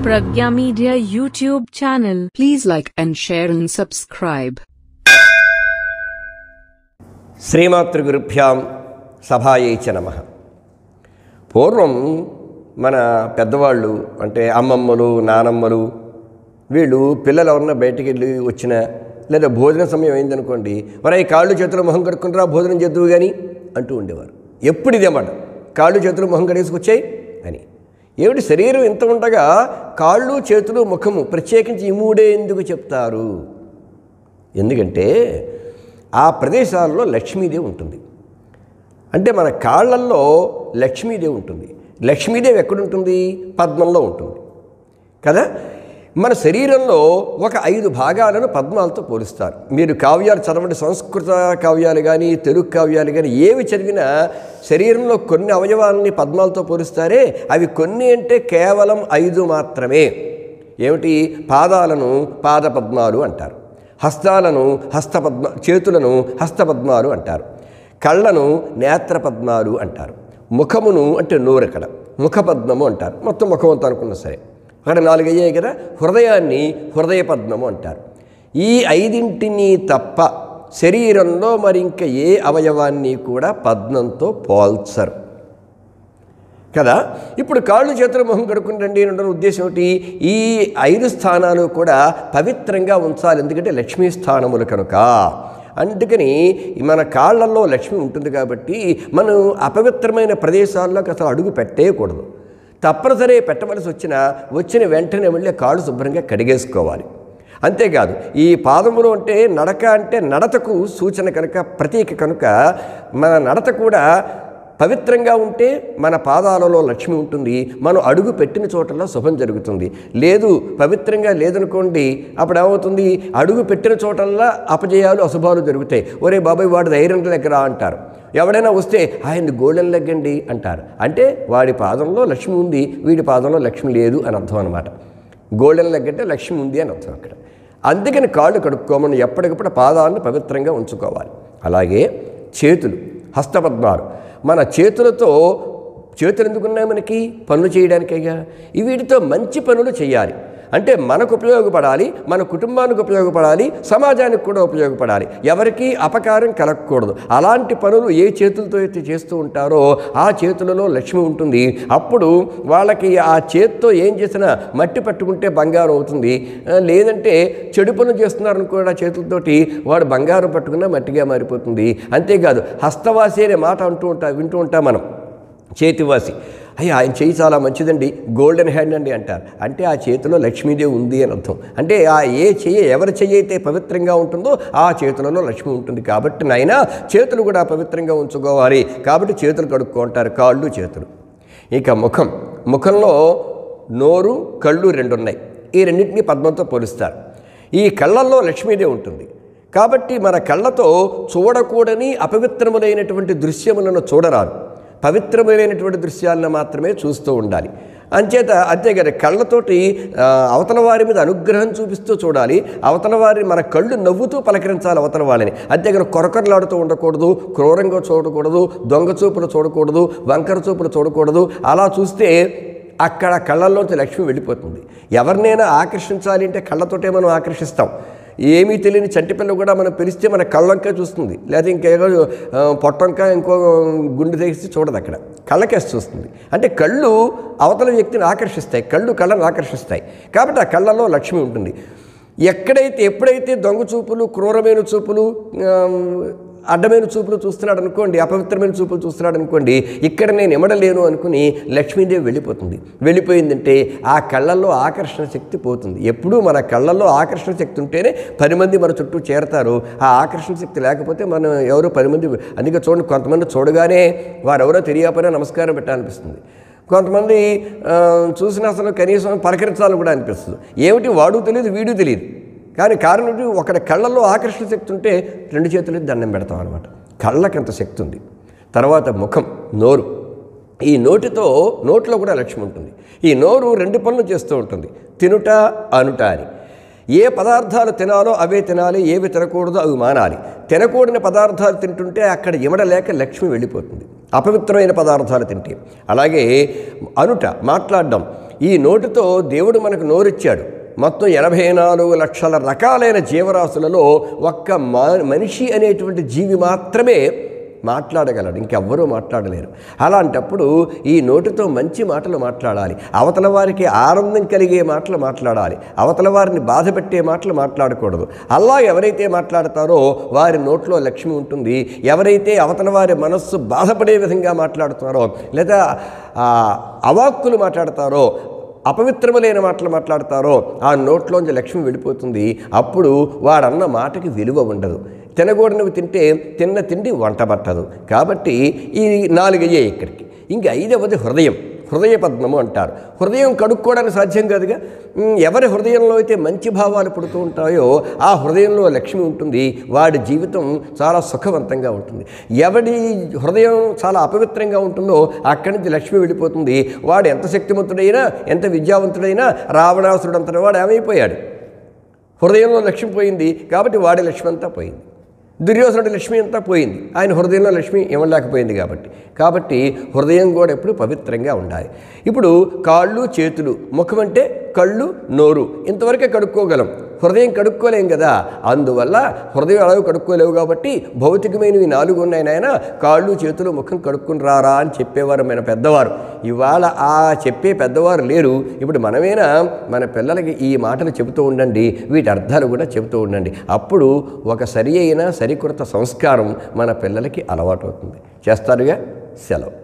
Pragya Media YouTube channel. Please like and share and subscribe. శ్రీమాతృగురుభ్యాం సభాయై చ నమ పూర్వం మన పెద్దవాళ్ళు అంటే అమ్మమ్మలు నానమ్మలు వీళ్ళు పిల్లలు ఎవరన్నా బయటికి వెళ్ళి వచ్చిన లేదా భోజన సమయం అయిందనుకోండి మరి ఈ కాళ్ళు చేతులు మొహం కడుక్కునిరా భోజనం చేద్దువు కానీ అంటూ ఉండేవారు ఎప్పుడు ఇదేమాట కాళ్ళు చేతులు మొహం కడేసుకొచ్చాయి అని ఏమిటి శరీరం ఇంత ఉండగా కాళ్ళు చేతులు ముఖము ప్రత్యేకించి ఈ మూడే ఎందుకు చెప్తారు ఎందుకంటే ఆ ప్రదేశాల్లో లక్ష్మీదేవి ఉంటుంది అంటే మన కాళ్ళల్లో లక్ష్మీదేవి ఉంటుంది లక్ష్మీదేవి ఎక్కడుంటుంది పద్మంలో ఉంటుంది కదా మన శరీరంలో ఒక ఐదు భాగాలను పద్మాలతో పోలుస్తారు మీరు కావ్యాలు చదవండి సంస్కృత కావ్యాలు కానీ తెలుగు కావ్యాలు కానీ ఏవి చదివినా శరీరంలో కొన్ని అవయవాలని పద్మాలతో పోలుస్తారే అవి కొన్ని అంటే కేవలం ఐదు మాత్రమే ఏమిటి పాదాలను పాదపద్మాలు అంటారు హస్తాలను హస్తపద్మ చేతులను హస్తపద్మాలు అంటారు కళ్ళను నేత్రపద్మాలు అంటారు ముఖమును అంటే నోరకడ ముఖపద్మము అంటారు మొత్తం ముఖం అంతా అనుకున్నా సరే అక్కడ నాలుగు అయ్యాయి కదా హృదయాన్ని హృదయ పద్మము అంటారు ఈ ఐదింటిని తప్ప శరీరంలో మరి ఇంకా ఏ అవయవాన్ని కూడా పద్మంతో పోల్చరు కదా ఇప్పుడు కాళ్ళు చేతులు మొహం కడుక్కుని రండి అని ఉద్దేశం ఏమిటి ఈ ఐదు స్థానాలు కూడా పవిత్రంగా ఉంచాలి ఎందుకంటే లక్ష్మీ స్థానములు కనుక అందుకని మన కాళ్ళల్లో లక్ష్మి ఉంటుంది కాబట్టి మనం అపవిత్రమైన ప్రదేశాల్లోకి అసలు అడుగు పెట్టేయకూడదు తప్పనిసరి పెట్టవలసి వచ్చిన వచ్చిన వెంటనే వెళ్ళి కాళ్ళు శుభ్రంగా కడిగేసుకోవాలి అంతేకాదు ఈ పాదములు అంటే నడక అంటే నడతకు సూచన కనుక ప్రతీక కనుక మన నడత కూడా పవిత్రంగా ఉంటే మన పాదాలలో లక్ష్మి ఉంటుంది మనం అడుగు పెట్టిన చోటల్లో శుభం జరుగుతుంది లేదు పవిత్రంగా లేదనుకోండి అప్పుడు ఏమవుతుంది అడుగు పెట్టిన చోటల్లా అపజయాలు అశుభాలు జరుగుతాయి ఒరే బాబాయ్ వాడి ఐరన్ దగ్గర అంటారు ఎవడైనా వస్తే ఆయన గోల్డెన్ లెగ్గండి అంటారు అంటే వాడి పాదంలో లక్ష్మి ఉంది వీడి పాదంలో లక్ష్మి లేదు అని అర్థం అనమాట గోల్డెన్ లెగ్ అంటే లక్ష్మి ఉంది అని అర్థం అక్కడ అందుకని కాళ్ళు కడుక్కోమని ఎప్పటికప్పుడు పాదాలను పవిత్రంగా ఉంచుకోవాలి అలాగే చేతులు హస్తపద్మాలు మన చేతులతో చేతులు ఎందుకున్నాయి మనకి పనులు చేయడానికేగా ఈ వీటితో మంచి పనులు చేయాలి అంటే మనకు ఉపయోగపడాలి మన కుటుంబానికి ఉపయోగపడాలి సమాజానికి కూడా ఉపయోగపడాలి ఎవరికి అపకారం కలగకూడదు అలాంటి పనులు ఏ చేతులతో అయితే చేస్తూ ఉంటారో ఆ చేతులలో లక్ష్మి ఉంటుంది అప్పుడు వాళ్ళకి ఆ చేత్తో ఏం చేసినా మట్టి పట్టుకుంటే బంగారం అవుతుంది ఆ, లేదంటే చెడు పనులు చేస్తున్నారని కూడా చేతులతోటి వాడు బంగారం పట్టుకున్నా మట్టిగా మారిపోతుంది అంతేకాదు హస్తవాసి అనే మాట అంటూ ఉంటా వింటూ ఉంటాం మనం చేతివాసి అయ్యా ఆయన చేయి చాలా మంచిదండి గోల్డెన్ హ్యాండ్ అండి అంటారు అంటే ఆ చేతిలో లక్ష్మీదేవి ఉంది అని అర్థం అంటే ఆ ఏ చెయ్యి ఎవరి చెయ్యి అయితే పవిత్రంగా ఉంటుందో ఆ చేతులలో లక్ష్మి ఉంటుంది కాబట్టి నాయన చేతులు కూడా పవిత్రంగా ఉంచుకోవాలి కాబట్టి చేతులు కడుక్కుంటారు కాళ్ళు చేతులు ఇక ముఖం ముఖంలో నోరు కళ్ళు రెండు ఉన్నాయి ఈ రెండింటినీ పద్మంతో పోలుస్తారు ఈ కళ్ళల్లో లక్ష్మీదేవి ఉంటుంది కాబట్టి మన కళ్ళతో చూడకూడని అపవిత్రములైనటువంటి దృశ్యములను చూడరాదు పవిత్రమైనటువంటి దృశ్యాలను మాత్రమే చూస్తూ ఉండాలి అంచేత అంతేగాని కళ్ళతోటి ఆ, అవతల వారి మీద అనుగ్రహం చూపిస్తూ చూడాలి అవతల వారి మన కళ్ళు నవ్వుతూ పలకరించాలి అవతల వాళ్ళని అంతేగాని కొరకొరలాడుతూ ఉండకూడదు క్రూరంగా చూడకూడదు దొంగ చూపులు చూడకూడదు వంకర చూపులు చూడకూడదు అలా చూస్తే అక్కడ కళ్ళల్లోంచి లక్ష్మి వెళ్ళిపోతుంది ఎవరినైనా ఆకర్షించాలి అంటే కళ్ళతోటే మనం ఆకర్షిస్తాం ఏమీ తెలియని చంటి పిల్ల కూడా మనం పిలిస్తే మన కళ్ళంకా చూస్తుంది లేదా ఇంకేదో ఆ, పొట్టంకా ఇంకో గుండె తెగిసి చూడదు అక్కడ కళ్ళకేసి చూస్తుంది అంటే కళ్ళు అవతల వ్యక్తిని ఆకర్షిస్తాయి కళ్ళు కళ్ళను ఆకర్షిస్తాయి కాబట్టి ఆ కళ్ళలో లక్ష్మి ఉంటుంది ఎక్కడైతే ఎప్పుడైతే దొంగ చూపులు క్రూరమైన చూపులు ఆ, అడ్డమైన చూపులు చూస్తున్నాడు అనుకోండి అపవిత్రమైన చూపులు చూస్తున్నాడు అనుకోండి ఇక్కడ నేను ఇమడలేను అనుకుని లక్ష్మీదేవి వెళ్ళిపోతుంది వెళ్ళిపోయిందంటే ఆ కళ్ళల్లో ఆకర్షణ శక్తి పోతుంది ఎప్పుడూ మన కళ్ళల్లో ఆకర్షణ శక్తి ఉంటేనే పది మంది మన చుట్టూ చేరతారు ఆ ఆకర్షణ శక్తి లేకపోతే మనం ఎవరు పది మంది అందుకే చూడండి కొంతమంది చూడగానే వారెవరో తెలియకపోయినా నమస్కారం పెట్టాలనిపిస్తుంది కొంతమంది ఆ, చూసిన అసలు కనీసం పలకరించాలని కూడా అనిపిస్తుంది ఏమిటి వాడు తెలియదు వీడు తెలియదు కానీ కారణం ఏంటి? ఒకటి కళ్ళల్లో ఆకర్షణ శక్తి ఉంటే రెండు చేతులు దండం పెడతాం అనమాట కళ్ళకి అంత శక్తి ఉంది తర్వాత ముఖం నోరు ఈ నోటితో నోట్లో కూడా లక్ష్మి ఉంటుంది ఈ నోరు రెండు పనులు చేస్తూ ఉంటుంది తినుట అనుట అని ఏ పదార్థాలు తినాలో అవే తినాలి ఏవి తినకూడదో అవి మానాలి తినకూడని పదార్థాలు తింటుంటే అక్కడ ఇమడలేక లక్ష్మి వెళ్ళిపోతుంది అపవిత్రమైన పదార్థాలు తింటే అలాగే అనుట మాట్లాడడం ఈ నోటితో దేవుడు మనకు నోరిచ్చాడు మొత్తం ఎనభై నాలుగు లక్షల రకాలైన జీవరాశులలో ఒక్క మా మనిషి అనేటువంటి జీవి మాత్రమే మాట్లాడగలడు ఇంకెవ్వరూ మాట్లాడలేరు అలాంటప్పుడు ఈ నోటితో మంచి మాటలు మాట్లాడాలి అవతల వారికి ఆనందం కలిగే మాటలు మాట్లాడాలి అవతల వారిని బాధ పెట్టే మాటలు మాట్లాడకూడదు అలా ఎవరైతే మాట్లాడతారో వారి నోట్లో లక్ష్మి ఉంటుంది ఎవరైతే అవతల వారి మనస్సు బాధపడే విధంగా మాట్లాడుతారో లేదా ఆ, అవాక్కులు మాట్లాడతారో అపవిత్రములైన మాటలు మాట్లాడతారో ఆ నోట్లోంచి లక్ష్మి వెళ్ళిపోతుంది అప్పుడు వాడన్న మాటకి విలువ ఉండదు తినకూడనివి తింటే తిన్న తిండి వంట పట్టదు కాబట్టి ఈ నాలుగయ్యే ఇక్కడికి ఇంక ఐదవది హృదయం హృదయ పద్మము అంటారు హృదయం కడుక్కోవడానికి సాధ్యం కాదుగా ఉమ్, ఎవరి హృదయంలో అయితే మంచి భావాలు పుడుతూ ఉంటాయో ఆ హృదయంలో లక్ష్మి ఉంటుంది వాడి జీవితం చాలా సుఖవంతంగా ఉంటుంది ఎవడి హృదయం చాలా అపవిత్రంగా ఉంటుందో అక్కడి నుంచి లక్ష్మి వెళ్ళిపోతుంది వాడు ఎంత శక్తివంతుడైనా ఎంత విద్యావంతుడైనా రావణాసురుడు అంతటి వాడు ఏమైపోయాడు హృదయంలో లక్ష్మి పోయింది కాబట్టి వాడి లక్ష్మి అంతా పోయింది దుర్యోధనుడి లక్ష్మి అంతా పోయింది ఆయన హృదయంలో లక్ష్మి ఇవ్వలేకపోయింది కాబట్టి కాబట్టి హృదయం కూడా ఎప్పుడు పవిత్రంగా ఉండాలి ఇప్పుడు కాళ్ళు చేతులు ముఖం అంటే కళ్ళు నోరు ఇంతవరకే కడుక్కోగలం హృదయం కడుక్కోలేం కదా అందువల్ల హృదయం అలాగే కడుక్కోలేవు కాబట్టి భౌతికమైనవి నాలుగు ఉన్నాయి నాయన కాళ్ళు చేతులు ముఖం కడుక్కుని రారా అని చెప్పేవారు మన పెద్దవారు ఇవాళ ఆ చెప్పే పెద్దవారు లేరు ఇప్పుడు మనమేనా మన పిల్లలకి ఈ మాటలు చెబుతూ ఉండండి వీటి అర్థాలు కూడా చెబుతూ ఉండండి అప్పుడు ఒక సరి అయిన సరికొత్త సంస్కారం మన పిల్లలకి అలవాటు అవుతుంది చేస్తారుగా సెలవు